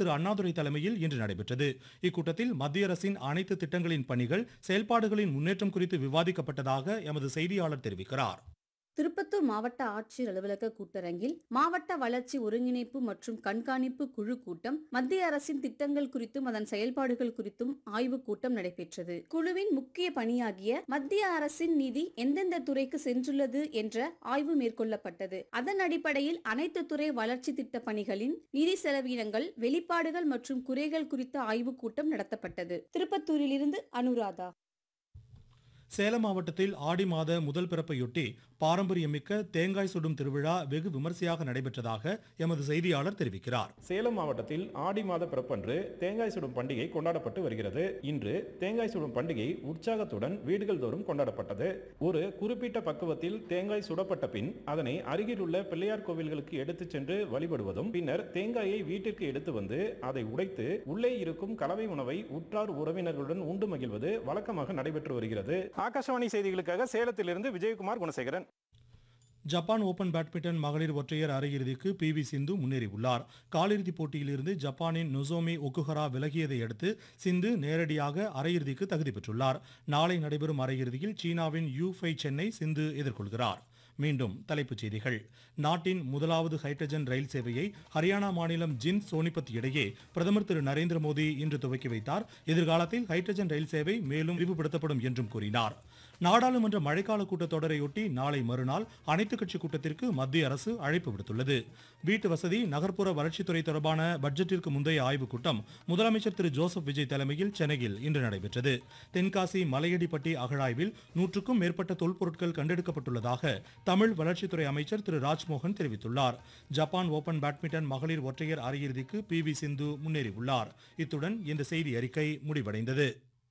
திரு அண்ணாதுரை தலைமையில் இன்று நடைபெற்றது இக்கூட்டத்தில் மத்திய அரசின் அனைத்து திட்டங்களின் பணிகள் செயல்பாடுகளின் முன்னேற்றம் குறித்து விவாதிக்கப்பட்டதாக எமது செய்தியாளர் தெரிவிக்கிறார் திருப்பத்தூர் மாவட்ட ஆட்சியர் அலுவலக கூட்டரங்கில் மாவட்ட வளர்ச்சி ஒருங்கிணைப்பு மற்றும் கண்காணிப்பு குழு கூட்டம் மத்திய அரசின் திட்டங்கள் குறித்தும் அதன் செயல்பாடுகள் குறித்தும் ஆய்வுக் கூட்டம் நடைபெற்றது குழுவின் முக்கிய பணியாகிய மத்திய அரசின் நிதி எந்தெந்த துறைக்கு சென்றுள்ளது என்ற ஆய்வு மேற்கொள்ளப்பட்டது அதன் அடிப்படையில் அனைத்து துறை வளர்ச்சி திட்ட பணிகளின் நிதி செலவினங்கள் வெளிப்பாடுகள் மற்றும் குறைகள் குறித்த ஆய்வுக் கூட்டம் நடத்தப்பட்டது திருப்பத்தூரிலிருந்து அனுராதா சேலம் மாவட்டத்தில் ஆடி மாத முதல் பிறப்பையொட்டி பாரம்பரியமிக்க தேங்காய் சுடும் திருவிழா வெகு விமர்சையாக நடைபெற்றதாக எமது செய்தியாளர் தெரிவிக்கிறார் சேலம் மாவட்டத்தில் ஆடி மாத பிறப்பன்று தேங்காய் சுடும் பண்டிகை கொண்டாடப்பட்டு வருகிறது இன்று தேங்காய் சுடும் பண்டிகை உற்சாகத்துடன் வீடுகள் தோறும் கொண்டாடப்பட்டது ஒரு குறிப்பிட்ட பக்குவத்தில் தேங்காய் சுடப்பட்ட பின் அதனை அருகிலுள்ள பிள்ளையார் கோவில்களுக்கு எடுத்துச் சென்று வழிபடுவதும் பின்னர் தேங்காயை வீட்டிற்கு எடுத்து வந்து அதை உடைத்து உள்ளே இருக்கும் கலவை உணவை உற்றார் உறவினர்களுடன் உண்டு மகிழ்வது வழக்கமாக நடைபெற்று வருகிறது ஆகாஷவாணி செய்திகளுக்காக சேலத்திலிருந்து Vijayakumar Gunasekaran Japan open badminton மகளிர் ஒற்றையர் அரையிறுதிக்கு பி வி சிந்து முன்னேறியுள்ளார் காலிறுதிப் போட்டியிலிருந்து ஜப்பானின் நொசோமி ஒக்குஹரா விலகியதை அடுத்து சிந்து நேரடியாக அரையிறுதிக்கு தகுதி பெற்றுள்ளார் நாளை நடைபெறும் அரையிறுதியில் சீனாவின் யூ ஃபை சென்னை சிந்து எதிர்கொள்கிறார் மீண்டும் தலைப்புச் செய்திகள் நாட்டின் முதலாவது ஹைட்ரஜன் ரயில் சேவையை ஹரியானா மாநிலம் ஜின் சோனிபத் இடையே பிரதமர் திரு நரேந்திர மோடி இன்று துவக்கி வைத்தார் எதிர்காலத்தில் ஹைட்ரஜன் ரயில் சேவை மேலும் விரிவுபடுத்தப்படும் என்றும் கூறினார் நாடாளுமன்ற மழைக்கால கூட்டத்தொடரையொட்டி நாளை மறுநாள் அனைத்துக் கட்சி கூட்டத்திற்கு மத்திய அரசு அழைப்பு விடுத்துள்ளது வீட்டு வசதி நகர்ப்புற வளர்ச்சித்துறை தொடர்பான பட்ஜெட்டிற்கு முந்தைய ஆய்வுக் கூட்டம் முதலமைச்சர் திரு ஜோசப் விஜய் தலைமையில் சென்னையில் இன்று நடைபெற்றது தென்காசி மலையடிப்பட்டி அகழாய்வில் நூற்றுக்கும் மேற்பட்ட தொல்பொருட்கள் கண்டெடுக்கப்பட்டுள்ளதாக தமிழ் வளர்ச்சித்துறை அமைச்சர் திரு ராஜ்மோகன் தெரிவித்துள்ளார் ஜப்பான் ஓபன் பேட்மிண்டன் மகளிர் ஒற்றையர் அரையிறுதிக்கு பி வி சிந்து முன்னேறியுள்ளார் இத்துடன் இந்த செய்தி அறிக்கை முடிவடைந்தது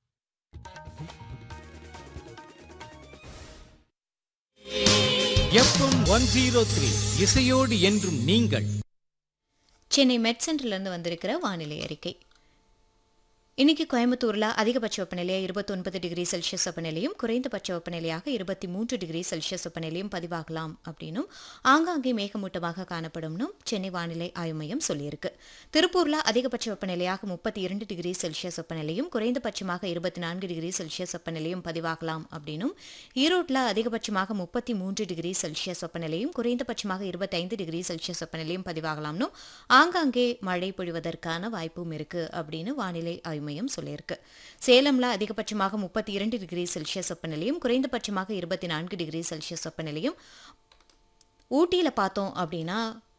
எஃப்எம் ஒன் ஜீரோ த்ரீ இசையோடு என்றும் நீங்கள் சென்னை மெட் சென்டர்லேருந்து வந்திருக்கிற வானிலை அறிக்கை இன்னைக்கு கோயம்புத்தூரில் அதிகபட்ச வெப்பநிலையாக இருபத்தொன்பது டிகிரி செல்சியஸ் வெப்பநிலையும் குறைந்தபட்ச வெப்பநிலையாக இருபத்தி மூன்று டிகிரி செல்சியஸ் வெப்பநிலையும் பதிவாகலாம் அப்படின்னும் ஆங்காங்கே மேகமூட்டமாக காணப்படும்னும் சென்னை வானிலை ஆய்வு மையம் சொல்லியிருக்கு திருப்பூரில் அதிகபட்ச வெப்பநிலையாக முப்பத்தி இரண்டு டிகிரி செல்சியஸ் வெப்பநிலையும் குறைந்தபட்சமாக இருபத்தி நான்கு டிகிரி செல்சியஸ் வெப்பநிலையும் பதிவாகலாம் அப்படின்னும் ஈரோட்டில் அதிகபட்சமாக முப்பத்தி மூன்று டிகிரி செல்சியஸ் வெப்பநிலையும் குறைந்தபட்சமாக இருபத்தைந்து டிகிரி செல்சியஸ் வெப்பநிலையும் பதிவாகலாம்னும் ஆங்காங்கே மழை பொழிவதற்கான வாய்ப்பும் இருக்கு அப்படின்னு வானிலை ஆய்வு மையம் சொல்லியிருக்கு சேலம்ல அதிகபட்சமாக முப்பத்தி இரண்டு டிகிரி செல்சியஸ் வெப்பநிலையும் குறைந்தபட்சமாக இருபத்தி நான்கு டிகிரி செல்சியஸ் வெப்பநிலையும் ஊட்டியில் பார்த்தோம் அப்படின்னா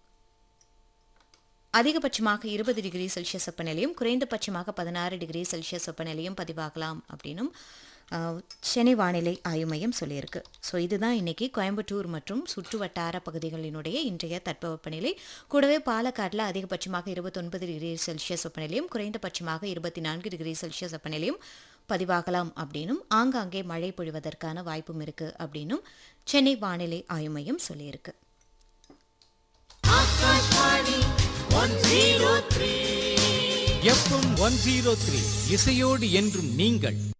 அதிகபட்சமாக இருபது டிகிரி செல்சியஸ் வெப்பநிலையும் குறைந்தபட்சமாக பதினாறு டிகிரி செல்சியஸ் வெப்பநிலையும் பதிவாகலாம் அப்படின்னும் ஆஹ், சென்னை வானிலை ஆய்வு மையம் சொல்லியிருக்கு ஸோ இதுதான் இன்னைக்கு கோயம்புத்தூர் மற்றும் சுற்று வட்டார பகுதிகளினுடைய இன்றைய தட்பவெப்பநிலை கூடவே பாலக்காட்டில் அதிகபட்சமாக இருபத்தொன்பது டிகிரி செல்சியஸ் வெப்பநிலையும் குறைந்தபட்சமாக இருபத்தி நான்கு டிகிரி செல்சியஸ் வெப்பநிலையும் பதிவாகலாம் அப்படின்னும் ஆங்காங்கே மழை பொழிவதற்கான வாய்ப்பும் இருக்கு அப்படின்னும் சென்னை வானிலை ஆய்வு மையம் சொல்லியிருக்கு எஃப்எம் ஒன் ஜீரோ த்ரீ இசையோடு என்றும் நீங்கள்